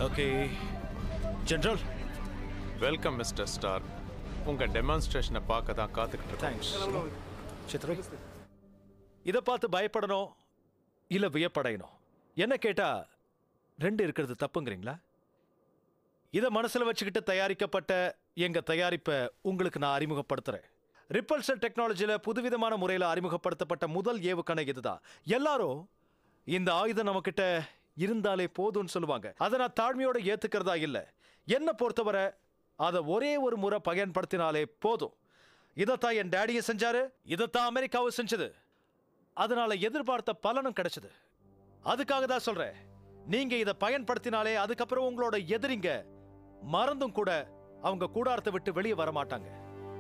okay general welcome mister star உங்க டெமான்ஸ்ட்ரேஷனை பார்க்க தான் காத்துக்கிட்டு இருக்கேன் தேங்க்ஸ் சித்ரை இதை பார்த்து பயப்படணும் இல்லை வியப்படையணும் என்ன கேட்டா ரெண்டு இருக்கிறது தப்புங்கிறீங்களா இதை மனசில் வச்சுக்கிட்டு தயாரிக்கப்பட்ட எங்க தயாரிப்பை உங்களுக்கு நான் அறிமுகப்படுத்துறேன் ரிப்பல்சன் டெக்னாலஜியில் புதுவிதமான முறையில் அறிமுகப்படுத்தப்பட்ட முதல் ஏவுகணை இதுதான் எல்லாரும் இந்த ஆயுதம் நம்மக்கிட்ட இருந்தாலே போதும்னு சொல்லுவாங்க அதை நான் தாழ்மையோட ஏத்துக்கிறதா இல்லை என்னை பொறுத்தவரை அதை ஒரே ஒரு முறை பயன்படுத்தினாலே போதும் இதைத்தான் என் டேடியை செஞ்சாரு இதைத்தான் அமெரிக்காவும் செஞ்சது அதனால எதிர்பார்த்த பலனும் கிடைச்சது அதுக்காக தான் சொல்றேன் நீங்க இதை பயன்படுத்தினாலே அதுக்கப்புறம் உங்களோட எதிரிங்க மறந்தும் கூட அவங்க கூடாரத்தை விட்டு வெளியே வர மாட்டாங்க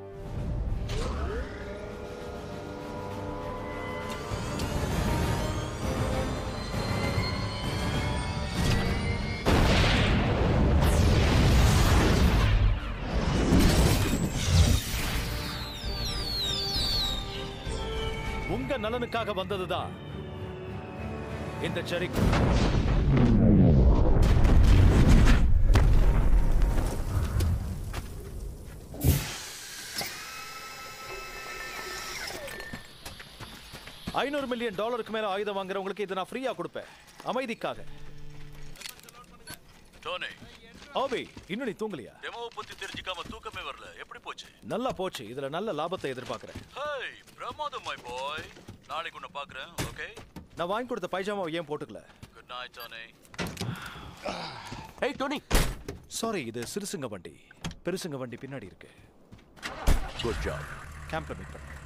உங்க நலனுக்காக வந்ததுதான் இந்த செரி ஐநூறு மில்லியன் டாலருக்கு மேல ஆயுதம் வாங்குறவங்களுக்கு இதை நான் ஃப்ரீயா கொடுப்பேன் அமைதிக்காக டோனி ஆபி இன்னும் நீ தூங்கலையா டெமோவை பத்தி தெரிஞ்சுக்காம தூக்கமே வரல எப்படி போச்சு நல்லா போச்சு இதுல நல்ல லாபத்தை எதிர்பார்க்கறேன் ஹேய் பிரமாதம் மை பாய் நாளைக்கு உன்னை பார்க்கறேன் ஓகே நான் வாங்கி கொடுத்த பைஜாமாவை ஏன் போட்டுக்கல குட் நைட் டோனி ஏய் டோனி சாரி இது சிறுசுங்க வண்டி பெருசுங்க வண்டி பின்னாடி இருக்கு குட் ஜாப் கேம்ப்ல மீட் பண்ண